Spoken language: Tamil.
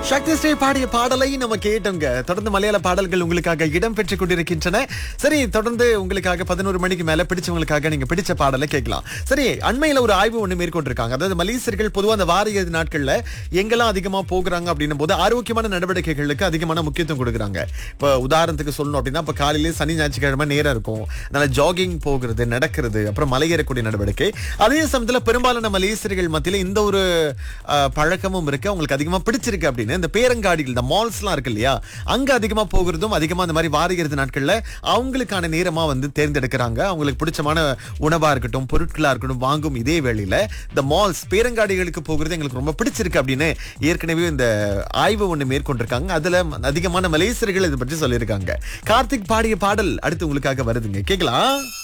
சக்தி ஸ்ரீ பாடிய பாடலை நம்ம கேட்டோங்க தொடர்ந்து மலையாள பாடல்கள் உங்களுக்காக இடம் பெற்றுக் கொண்டிருக்கின்றன சரி தொடர்ந்து உங்களுக்காக பதினோரு மணிக்கு மேல பிடிச்சவங்களுக்காக நீங்க பிடிச்ச பாடலை கேட்கலாம் சரி அண்மையில ஒரு ஆய்வு ஒண்ணு மேற்கொண்டிருக்காங்க அதாவது மலேசியர்கள் பொதுவா அந்த வார இறுதி நாட்கள்ல எங்கெல்லாம் அதிகமா போகிறாங்க அப்படின்னும் போது ஆரோக்கியமான நடவடிக்கைகளுக்கு அதிகமான முக்கியத்துவம் கொடுக்குறாங்க இப்ப உதாரணத்துக்கு சொல்லணும் அப்படின்னா இப்ப காலையிலே சனி ஞாயிற்றுக்கிழமை நேரம் இருக்கும் அதனால ஜாகிங் போகிறது நடக்கிறது அப்புறம் மலையேறக்கூடிய நடவடிக்கை அதே சமயத்துல பெரும்பாலான மலேசியர்கள் மத்தியில இந்த ஒரு அஹ், பழக்கமும் இருக்கு அவங்களுக்கு அதிகமா பிடிச்சிருக்கு அப்படின்னு இந்த பேரங்காடிகள் இந்த மால்ஸ்லாம் இருக்கு இல்லையா அங்க அதிகமா போகிறதும் அதிகமா அந்த மாதிரி வார இறுதி நாட்கள்ல அவங்களுக்கான நேரமா வந்து தேர்ந்தெடுக்கிறாங்க அவங்களுக்கு பிடிச்சமான உணவா இருக்கட்டும் பொருட்களா இருக்கட்டும் வாங்கும் இதே வேளையில இந்த மால்ஸ் பேரங்காடிகளுக்கு போகிறது எங்களுக்கு ரொம்ப பிடிச்சிருக்கு அப்படின்னு ஏற்கனவே இந்த ஆய்வு ஒண்ணு மேற்கொண்டிருக்காங்க அதுல அதிகமான மலேசியர்கள் இதை பற்றி சொல்லியிருக்காங்க கார்த்திக் பாடிய பாடல் அடுத்து உங்களுக்காக வருதுங்க கேக்கலாம்